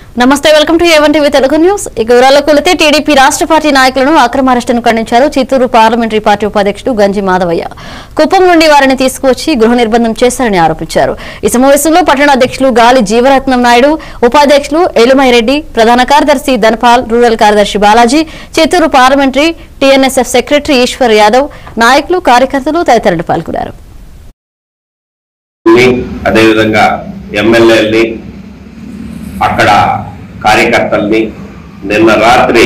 నమస్తే welcome to A one TV Telugu news ఇక వివరాలకు వెళితే టీడీపీ రాష్ట్ర పార్టీ నాయకులను అక్రమ అరెస్టును ఖండించారు చిత్తూరు పార్లమెంటరీ పార్టీ ఉపాధ్యక్షుడు గంజి మాధవయ్య కుప్పం నుండి వారిని తీసుకువచ్చి గృహ నిర్బంధం చేశారని ఆరోపించారు ఈ సమావేశంలో పట్టణ అధ్యక్షులు గాలి జీవరత్నం నాయుడు ఉపాధ్యక్షులు ఎలుమైరెడ్డి ప్రధాన కార్యదర్శి ధనపాల్ రూరల్ కార్యదర్శి Balaji Chittoor parliamentary TNSF secretary Eshwar Yadav నాయకులు కార్యకర్తలు తదితరులు పాల్గొన్నారు ని, అదేవిధంగా ఎమ్మెల్యేలని అక్కడ కార్యకర్తల్ని నిన్న రాత్రి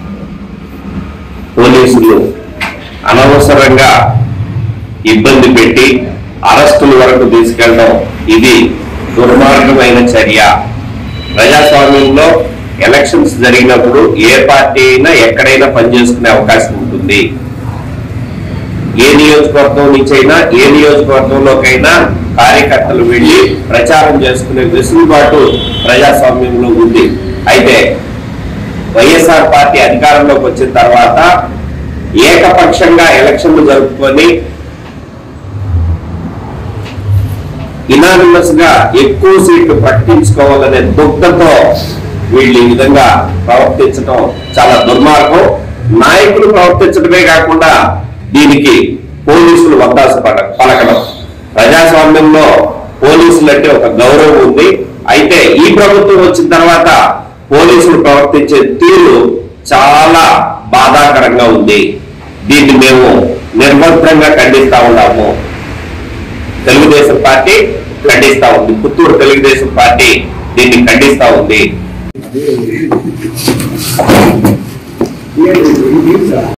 పోలీసులు అనవసరంగా ఇబ్బంది పెట్టి అరెస్టుల వరకు తీసుకెళ్ళడం ఇది దుర్మార్గమైన చర్య ప్రజాస్వామ్యంలో ఎలక్షన్స్ జరిగినప్పుడు ఏ పార్టీ అయినా ఎక్కడైనా పనిచేసుకునే అవకాశం ఉంటుంది ఏ నియోజకవర్గం నుంచి అయినా ఏ నియోజకవర్గంలోకైనా కార్యకర్తలు వెళ్లి ప్రచారం చేసుకునే వెసులుబాటు ప్రజాస్వామ్యంలో ఉంది అయితే వైఎస్ఆర్ పార్టీ అధికారంలోకి వచ్చిన తర్వాత ఏకపక్షంగా ఎలక్షన్లు జరుపుకొని ఇనానిమస్ గా ఎక్కువ సీట్లు ప్రకటించుకోవాలనే దుఃఖంతో వీళ్ళు ఈ విధంగా ప్రవర్తించడం చాలా దుర్మార్గం నాయకులు ప్రవర్తించడమే కాకుండా దీనికి పోలీసులు వద్దాసు పడ- పలకడం ప్రజాస్వామ్యంలో పోలీసులు అంటే ఒక గౌరవం ఉంది అయితే ఈ ప్రభుత్వం వచ్చిన తర్వాత పోలీసులు ప్రవర్తించే తీరు చాలా బాధాకరంగా ఉంది దీన్ని మేము నిర్బంధంగా ఖండిస్తా ఉన్నాము తెలుగుదేశం పార్టీ ఖండిస్తా ఉంది పుత్తూరు తెలుగుదేశం పార్టీ దీన్ని ఖండిస్తా ఉంది